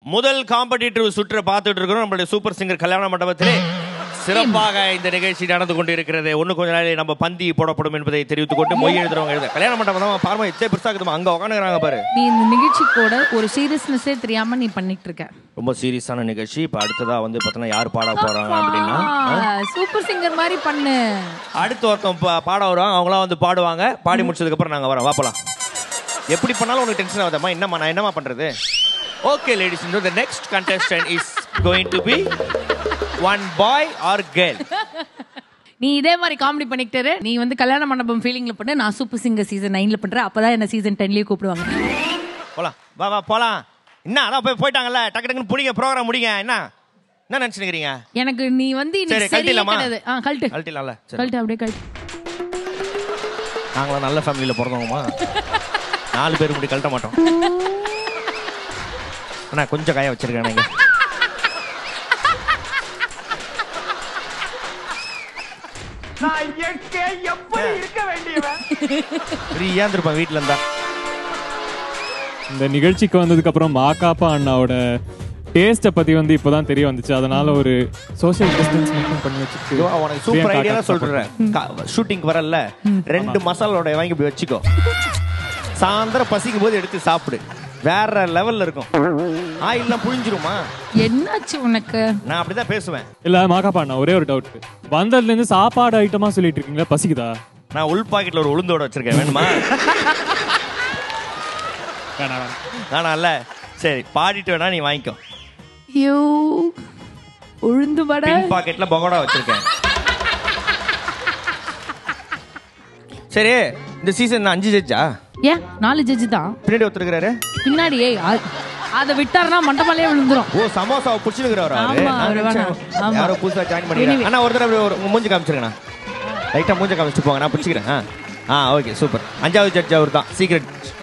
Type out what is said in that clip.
முதல் காம்படிட்டிவ் சுற்றை பார்த்துட்டு இருக்கிறோம் நம்மளுடைய சூப்பர் சிங்கர் கல்யாண மண்டபத்திலே சிறப்பாக இந்த நிகழ்ச்சி நடந்து கொண்டு இருக்கிறது ஒண்ணு கொஞ்ச நாளில் நம்ம பந்தி போடப்படும் என்பதை தெரிவித்துக் கொண்டு மொய் எழுதுறவங்க எழுத கல்யாண மண்டபம் தான் பாருமா இத்தே பெருசா இருக்குதுமா அங்க உட்காந்துக்கிறாங்க பாரு நீ இந்த நிகழ்ச்சிக்கோட ஒரு சீரியஸ்னஸே தெரியாம நீ பண்ணிட்டு இருக்க ரொம்ப சீரியஸான நிகழ்ச்சி இப்ப அடுத்ததா வந்து பார்த்தோன்னா யார் பாட போறாங்க அப்படின்னா சூப்பர் சிங்கர் மாதிரி பண்ணு அடுத்து ஒருத்தன் பா- பாட வருவாங்க அவங்களாம் வந்து பாடுவாங்க பாடி முடிச்சதுக்கு அப்புறம் நாங்க வரோம் வாப்பலாம் எப்படி பண்ணாலும் உனக்கு டென்ஷன் ஆகுதம்மா என்னம்மா நான் என்னம்மா பண்றது ஓகே லேடிஸ் இந்த the next contestant is going to be one boy or girl நீ இதே மாதிரி காமெடி பண்ணிக்கிட்டு இரு. நீ வந்து கல்யாண மண்டபம் ஃபீலிங்ல பண்ணு நான் சூப்பர் சிங்கர் சீசன் நைன்ல பண்றேன் அப்பதான் என்ன சீசன் டென்லயே கூப்பிடுவாங்க போலாம் வா வா போலாம் என்ன அதான் போய் போயிட்டாங்கல்ல டக்கு டக்குன்னு பிடிங்க ப்ரோக்ராம் முடிங்க என்ன என்ன நினைச்சுக்கிறீங்க எனக்கு நீ வந்து சரி இன்னைக்கு சரியே கழட்டிடலாமா கிடையாது ஆ கழட்டு கழட்டிடலாம்ல சரி கழட்டு அப்படியே கழட்டு நாங்களாம் நல்ல ஃபேமிலியில பிறந்தவங்கம்மா நாலு பேர் முடி கழட்ட மாட்டோம் அண்ணா கொஞ்சம் காய வச்சிருக்கேன் இங்க நான் எங்கே எப்படி இருக்க வேண்டியவன் ஃப்ரீயா இருந்திருப்பேன் வீட்ல இருந்தா இந்த நிகழ்ச்சிக்கு வந்ததுக்கு அப்புறம் மாகாப்பா அண்ணாவோட டேஸ்ட்டை பத்தி வந்து இப்போதான் தெரிய வந்துச்சு அதனால ஒரு சோஷியல் டிஸ்டன்ஸ் மெயின்டைன் பண்ணி வச்சுட்டு ஐயோ, உனக்கு சூப்பர் பிரியங்கா ஐடியா அக்கா சொல்றேன் ஷூட்டிங் வரல ரெண்டு மசாலோட வாங்கி போய் வச்சுக்கோ சாயந்தரம் பசிக்கும் போது எடுத்து சாப்பிடு வேற லெவல்ல இருக்கும் ஆயில்லாம் புழிஞ்சிருமா என்னாச்சு உனக்கு நான் அப்படிதான் பேசுவேன் இல்ல மாகாப்பா அண்ணா ஒரே ஒரு டவுட் வந்ததுல இருந்து சாப்பாடு ஐட்டமா சொல்லிட்டு இருக்கீங்களா பசிக்குதா நான் உள் பாக்கெட்ல ஒரு உளுந்தோட வச்சிருக்கேன் வேணுமா வேணாம் வேணாம். வேணாம்ல சரி பாடிட்டு வேணா நீ வாங்கிக்கோ ஐயோ உழுந்து வட பின் பாக்கெட்ல பகோடா வச்சிருக்கேன் சரி இந்த சீசன் அஞ்சு ஜட்ஜா ஏன் நாலு ஜட்ஜி தான் பின்னாடி ஒருத்தருக்கிறாரு பின்னாடி ஏய் அ- அத விட்டாருன்னா மண்டபாலே விழுந்துரும் ஓ சமோசா புடிச்சிருக்கிறவர் அவரு ஆமா, நான் அவரு நினைச்சேன், வேணாம். ஆமா. யாரோ புதுசா ஜாயின் பண்ணிக்கிறேன் Anyway. அண்ணா ஒரு தடவை ஒரு உங்க மூஞ்சி காமிச்சிருங்கண்ணா லைட்டா மூஞ்சி காமிச்சிட்டு போங்க நான் பிடிச்சிக்கிறேன் ஆ ஆ ஓகே சூப்பர் அஞ்சாவது ஜட்ஜ் அவர் தான் சீக்ரெட்